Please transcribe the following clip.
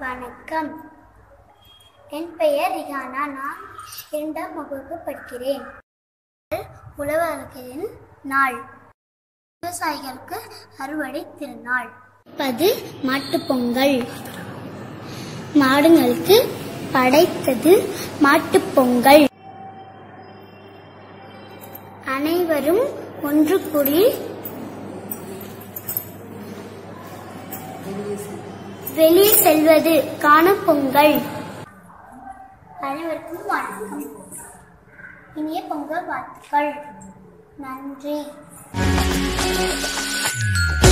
வணக்கம் என் பெயர் ரிஹானா நான் இரண்டாம் வகுப்பு படிக்கிறேன் உழவர்களின் நாள் விவசாயிகளுக்கு அறுவடை திருநாள் பது மாட்டுப் பொங்கல் மாடுங்களுக்கு படைத்தது மாட்டுப் பொங்கல் அனைவரும் ஒன்று கூடி வெளியே செல்வது காண பொங்கல் அனைவருக்கும் வணக்கம் இனிய பொங்கல் வாழ்த்துக்கள் நன்றி